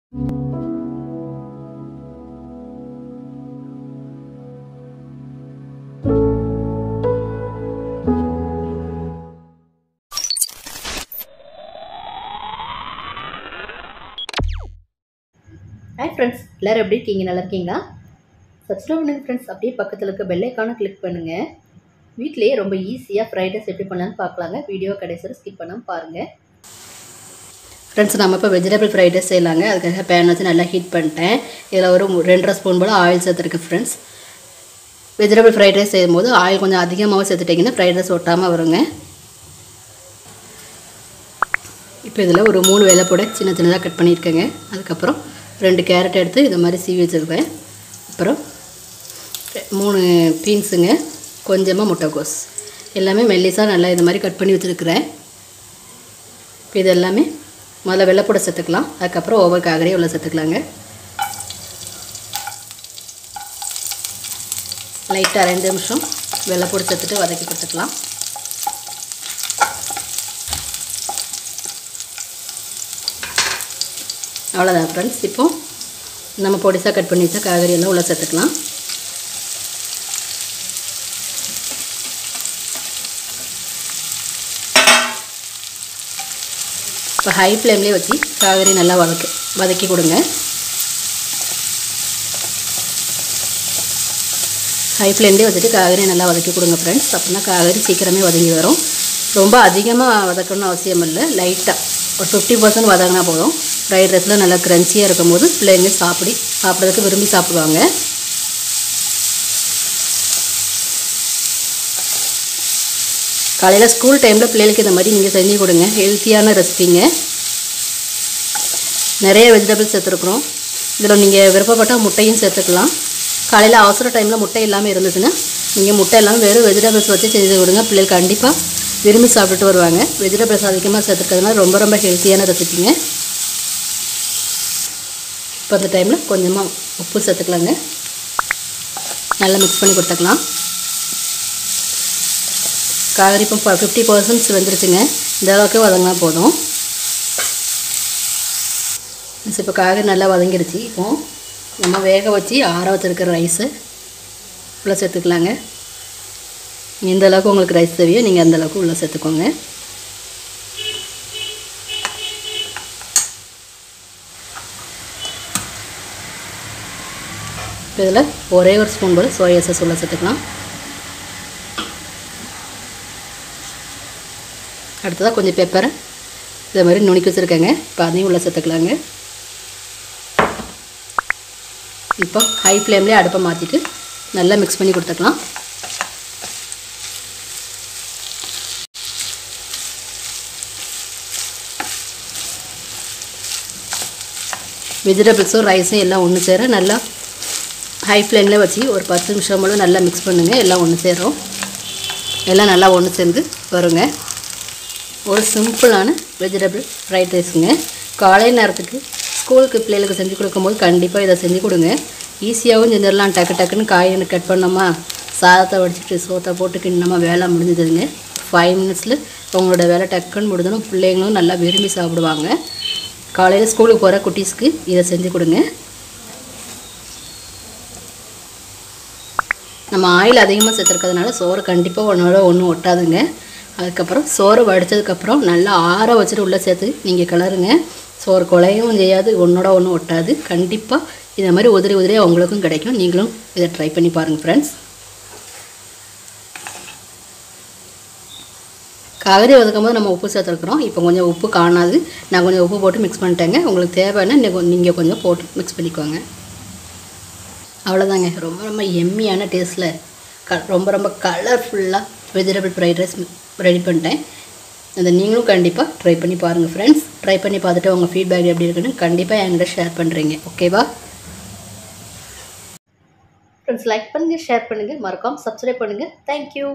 hi friends எல்லோரும் எப்படி இருக்கீங்க நல்லா இருக்கீங்களா சப்ஸ்கிரைப் பண்ணுங்கள் ஃப்ரெண்ட்ஸ் அப்படியே பக்கத்தில் இருக்க பெல்லைக்கான கிளிக் பண்ணுங்கள் வீட்டிலேயே ரொம்ப ஈஸியாக ஃப்ரைட் ரைஸ் எப்படி பண்ணலான்னு பார்க்கலாங்க வீடியோ கடைசியில் ஸ்கிப் பண்ணாமல் பாருங்கள் ஃப்ரெண்ட்ஸ் நம்ம இப்போ வெஜிடபிள் ஃப்ரைட் ரைஸ் செய்யலாங்க அதுக்காக பேன் வச்சு நல்லா ஹீட் பண்ணிட்டேன் இதில் ஒரு மு- ரெண்டரை ஸ்பூன் போல் ஆயில் சேர்த்துருக்கு ஃப்ரெண்ட்ஸ் வெஜிடபிள் ஃப்ரைட் ரைஸ் செய்யும்போது ஆயில் கொஞ்சம் அதிகமாக சேர்த்துட்டிங்கன்னா ஃப்ரைட் ரைஸ் ஒட்டாமல் வருங்க இப்போ இதில் ஒரு மூணு வெள்ளைப்பூடை சின்ன சின்னதாக கட் பண்ணியிருக்கேங்க அதுக்கப்புறம் ரெண்டு கேரட் எடுத்து இந்த மாதிரி சீவி வச்சுருக்கேன் அப்புறம் மூணு பீன்ஸுங்க கொஞ்சமாக முட்டைக்கோஸ் எல்லாமே மெல்லிஸாக நல்லா இந்த மாதிரி கட் பண்ணி வச்சுருக்கிறேன் இப்போ இது எல்லாமே முதல்ல வெள்ளைப்பூடை சேர்த்துக்கலாம் அதுக்கப்புறம் ஒவ்வொரு காகரையும் உள்ள சேர்த்துக்கலாங்க லைட்டாக ரெண்டு நிமிஷம் வெள்ளைப்பூடை சேர்த்துட்டு வதக்கி கொடுத்துக்கலாம் அவ்வளோதான் ஃப்ரெண்ட்ஸ் இப்போ நம்ம பொடிசாக கட் பண்ணி வச்சா காய்கறி எல்லாம் உள்ளே சேர்த்துக்கலாம் இப்போ ஹை ஃப்ளேம்லேயே வச்சு காய்கறி நல்லா வதக்கி வதக்கி கொடுங்க ஹை ஃப்ளேம்லேயே வச்சுட்டு காய்கறி நல்லா வதக்கி கொடுங்க ஃப்ரெண்ட்ஸ் அப்படின்னா காய்கறி சீக்கிரமே வதங்கி வரும் ரொம்ப அதிகமாக வதக்கணும்னு அவசியம் இல்லை லைட்டாக ஒரு ஃபிஃப்டி பர்சன்ட் வதங்கினா போதும் ஃப்ரைட் ரைஸில் நல்லா க்ரன்ச்சியாக இருக்கும்போது பிள்ளைங்க சாப்பிடி சாப்பிட்றதுக்கு விரும்பி சாப்பிடுவாங்க காலையில் ஸ்கூல் டைமில் பிள்ளைகளுக்கு இந்த மாதிரி நீங்கள் செஞ்சு கொடுங்க ஹெல்த்தியான ரெசிபிங்க நிறைய வெஜிடபிள்ஸ் சேர்த்துருக்குறோம் இதில் நீங்கள் விருப்பப்பட்டால் முட்டையும் சேர்த்துக்கலாம் காலையில் அவசர டைமில் முட்டை இல்லாமல் இருந்துச்சுன்னா நீங்கள் முட்டை இல்லாமல் வெறும் வெஜிடபிள்ஸ் வச்சு செஞ்சு கொடுங்க பிள்ளைகள் கண்டிப்பாக விரும்பி சாப்பிட்டுட்டு வருவாங்க வெஜிடபிள்ஸ் அதிகமாக சேர்த்துக்கிறதுனால ரொம்ப ரொம்ப ஹெல்த்தியான ரெசிபிங்க இப்போ அந்த டைமில் கொஞ்சமாக உப்பு சேர்த்துக்கலாங்க நல்லா மிக்ஸ் பண்ணி கொடுத்துக்கலாம் காய்கறி இப்போ ஃபிஃப்டி பர்சன்ட்ஸ் வெந்துருச்சுங்க இந்த அளவுக்கு வதங்கினா போதும் மிஸ் இப்போ காய்கறி நல்லா வதங்கிருச்சு இப்போ நம்ம வேக வச்சு ஆற வச்சுருக்கிற ரைஸு உள்ளே சேர்த்துக்கலாங்க எந்த அளவுக்கு உங்களுக்கு ரைஸ் தேவையோ நீங்கள் அந்த அளவுக்கு உள்ளே சேர்த்துக்கோங்க இப்போ இதில் ஒரே ஒரு ஸ்பூன் போல் சோயா சாஸ் உள்ளே சேர்த்துக்கலாம் அடுத்ததாக கொஞ்சம் பெப்பரை இதை மாதிரி நுணுக்கி வச்சுருக்கேங்க இப்போ அதையும் உள்ளே சேர்த்துக்கலாங்க இப்போ ஹை ஃப்ளேம்லேயே அடுப்பை மாற்றிட்டு நல்லா மிக்ஸ் பண்ணி கொடுத்துக்கலாம் வெஜிடபிள்ஸும் ரைஸும் எல்லாம் ஒன்று சேர நல்லா ஹை ஃப்ளேமில் வச்சு ஒரு பத்து நிமிஷம் போல் நல்லா மிக்ஸ் பண்ணுங்கள் எல்லாம் ஒன்று சேரும் எல்லாம் நல்லா ஒன்று சேர்ந்து வருங்க ஒரு சிம்பிளான வெஜிடபிள் ஃப்ரைட் ரைஸுங்க காலை நேரத்துக்கு ஸ்கூலுக்கு பிள்ளைகளுக்கு செஞ்சு கொடுக்கும்போது கண்டிப்பாக இதை செஞ்சு கொடுங்க ஈஸியாகவும் செஞ்சிடலாம் டக்கு டக்குன்னு காயை கட் பண்ணோமா சாதத்தை வடிச்சிட்டு சோத்தை போட்டு கிண்ணமா வேலை முடிஞ்சதுங்க ஃபைவ் மினிட்ஸில் உங்களோட வேலை டக்குன்னு முடிஞ்சதும் பிள்ளைங்களும் நல்லா விரும்பி சாப்பிடுவாங்க காலையில் ஸ்கூலுக்கு போகிற குட்டீஸ்க்கு இதை செஞ்சு கொடுங்க நம்ம ஆயில் அதிகமாக சேர்த்துருக்கிறதுனால சோறு கண்டிப்பாக ஒன்றோட ஒன்று ஒட்டாதுங்க அதுக்கப்புறம் சோறு வடித்ததுக்கப்புறம் நல்லா ஆற வச்சுட்டு உள்ளே சேர்த்து நீங்கள் கிளறுங்க சோறு குலையவும் செய்யாது ஒன்றோட ஒன்று ஒட்டாது கண்டிப்பாக இந்த மாதிரி உதிரி உதிரியாக உங்களுக்கும் கிடைக்கும் நீங்களும் இதை ட்ரை பண்ணி பாருங்கள் ஃப்ரெண்ட்ஸ் காய்கறி வதக்கும் போது நம்ம உப்பு சேர்த்துருக்குறோம் இப்போ கொஞ்சம் உப்பு காணாது நான் கொஞ்சம் உப்பு போட்டு மிக்ஸ் பண்ணிட்டேங்க உங்களுக்கு தேவைன்னா நீங்கள் கொஞ்சம் போட்டு மிக்ஸ் பண்ணிக்கோங்க அவ்வளோதாங்க ரொம்ப ரொம்ப எம்மியான டேஸ்ட்டில் க ரொம்ப ரொம்ப கலர்ஃபுல்லாக வெஜிடபிள் ஃப்ரைட் ரைஸ் ரெடி பண்ணிட்டேன் அதை நீங்களும் கண்டிப்பாக ட்ரை பண்ணி பாருங்கள் ஃப்ரெண்ட்ஸ் ட்ரை பண்ணி பார்த்துட்டு உங்கள் ஃபீட்பேக் எப்படி இருக்குன்னு கண்டிப்பாக என்கிட்ட ஷேர் பண்ணுறீங்க ஓகேவா ஃப்ரெண்ட்ஸ் லைக் பண்ணுங்கள் ஷேர் பண்ணுங்கள் மறக்காமல் சப்ஸ்கிரைப் பண்ணுங்கள் தேங்க்யூ